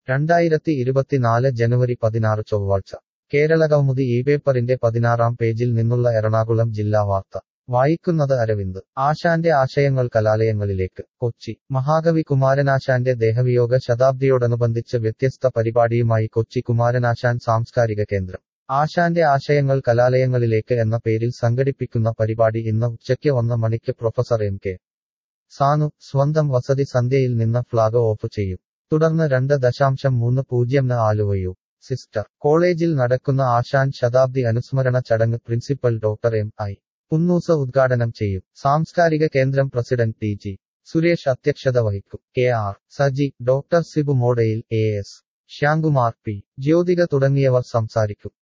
രണ്ടായിരത്തി ഇരുപത്തിനാല് ജനുവരി പതിനാറ് ചൊവ്വാഴ്ച കേരള കൗമുദി ഈ പേപ്പറിന്റെ പതിനാറാം പേജിൽ നിന്നുള്ള എറണാകുളം ജില്ലാ വാർത്ത വായിക്കുന്നത് അരവിന്ദ് ആശാന്റെ ആശയങ്ങൾ കലാലയങ്ങളിലേക്ക് കൊച്ചി മഹാകവി കുമാരനാശാന്റെ ദേഹവിയോഗ ശതാബ്ദിയോടനുബന്ധിച്ച് വ്യത്യസ്ത പരിപാടിയുമായി കൊച്ചി കുമാരനാശാൻ സാംസ്കാരിക കേന്ദ്രം ആശാന്റെ ആശയങ്ങൾ കലാലയങ്ങളിലേക്ക് എന്ന പേരിൽ സംഘടിപ്പിക്കുന്ന പരിപാടി ഇന്ന് ഉച്ചയ്ക്ക് ഒന്ന് മണിക്ക് പ്രൊഫസർ എം കെ സാനു സ്വന്തം വസതി സന്ധ്യയിൽ നിന്ന് ഫ്ളാഗ് ഓഫ് ചെയ്യും തുടർന്ന് രണ്ട് ദശാംശം മൂന്ന് പൂജ്യം ആലുവയു സിസ്റ്റർ കോളേജിൽ നടക്കുന്ന ആശാൻ ശതാബ്ദി അനുസ്മരണ ചടങ്ങ് principal doctor M I Punnoose ഉദ്ഘാടനം ചെയ്യും സാംസ്കാരിക കേന്ദ്രം പ്രസിഡന്റ് ടി ജി സുരേഷ് അധ്യക്ഷത വഹിക്കും K R Saji doctor Sibu Modayil A S Shyamkumar P Jyothika തുടങ്ങിയവർ സംസാരിക്കും